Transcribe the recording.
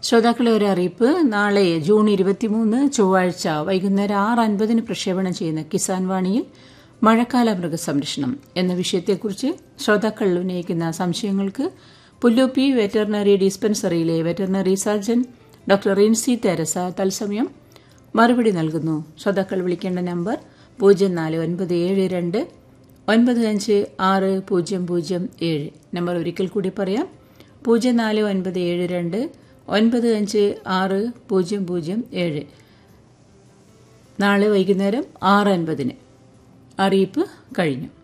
ശ്രോതാക്കളെ ഒരു അറിയിപ്പ് നാളെ ജൂൺ ഇരുപത്തിമൂന്ന് ചൊവ്വാഴ്ച വൈകുന്നേരം ആറ് അൻപതിന് പ്രക്ഷേപണം ചെയ്യുന്ന കിസാൻ വാണിയിൽ മഴക്കാല മൃഗസംരക്ഷണം എന്ന വിഷയത്തെക്കുറിച്ച് ശ്രോതാക്കൾ ഉന്നയിക്കുന്ന സംശയങ്ങൾക്ക് പുല്ലൂപ്പി വെറ്ററിനറി ഡിസ്പെൻസറിയിലെ veterinary surgeon doctor Rincy Theresa തത്സമയം മറുപടി നൽകുന്നു ശ്രോതാക്കൾ വിളിക്കേണ്ട നമ്പർ പൂജ്യം നാല് ഒൻപത് ഏഴ് രണ്ട് ഒൻപത് അഞ്ച് ആറ് പൂജ്യം പൂജ്യം ഏഴ് നമ്പർ ഒരിക്കൽ കൂടി പറയാം പൂജ്യം നാല് ഒൻപത് ഏഴ് രണ്ട് ഒൻപത് അഞ്ച് ആറ് പൂജ്യം പൂജ്യം ഏഴ് നാളെ വൈകുന്നേരം ആറ് അൻപതിന് അറിയിപ്പ് കഴിഞ്ഞു